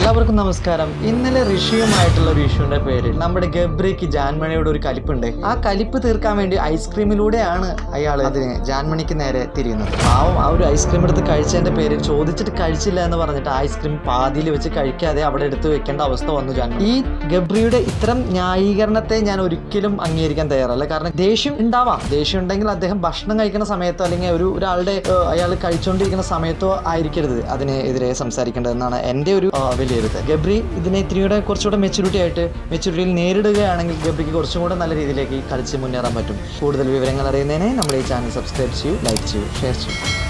എല്ലാവർക്കും നമസ്കാരം ഇന്നലെ ഋഷിയുമായിട്ടുള്ള ഒരു ഇഷ്യൂവിന്റെ പേരിൽ നമ്മുടെ ഗബ്രിക്ക് ജാൻമണിയോട് ഒരു കലിപ്പുണ്ട് ആ കലിപ്പ് തീർക്കാൻ വേണ്ടി ഐസ്ക്രീമിലൂടെയാണ് അയാൾ അതിന് ജാൻമണിക്ക് നേരെ തിരിയുന്നത് പാവം ആ ഒരു ഐസ്ക്രീം എടുത്ത് കഴിച്ചതിന്റെ പേരിൽ ചോദിച്ചിട്ട് കഴിച്ചില്ല എന്ന് പറഞ്ഞിട്ട് ഐസ്ക്രീം പാതിയിൽ വെച്ച് കഴിക്കാതെ അവിടെ എടുത്ത് വെക്കേണ്ട അവസ്ഥ വന്നു ജാൻമണി ഈ ഗബ്രിയുടെ ഇത്തരം ന്യായീകരണത്തെ ഞാൻ ഒരിക്കലും അംഗീകരിക്കാൻ തയ്യാറല്ല കാരണം ദേഷ്യം ഉണ്ടാവാം ദേഷ്യം ഉണ്ടെങ്കിൽ അദ്ദേഹം ഭക്ഷണം കഴിക്കുന്ന സമയത്തോ അല്ലെങ്കിൽ ഒരു ഒരാളുടെ അയാൾ കഴിച്ചുകൊണ്ടിരിക്കുന്ന സമയത്തോ ആയിരിക്കരുത് അതിനെതിരെ സംസാരിക്കേണ്ടതെന്നാണ് എൻ്റെ ഒരു ആ, വിലയിരുത്തൽ ഗബ്രി ഇതിനെ ഇത്തിരിയുടെ കുറച്ചുകൂടെ മെച്ചൂരിറ്റി ആയിട്ട് മെച്ചൂരിറ്റിയിൽ നേരിടുകയാണെങ്കിൽ ഗബ്രിക്ക് കുറച്ചും കൂടെ നല്ല രീതിയിലേക്ക് കളിച്ച് മുന്നേറാൻ പറ്റും കൂടുതൽ വിവരങ്ങൾ അറിയുന്നതിനെ നമ്മുടെ ഈ ചാനൽ സബ്സ്ക്രൈബ് ചെയ്യൂ ലൈക്ക് ചെയ്യൂ ഷെയർ ചെയ്യൂ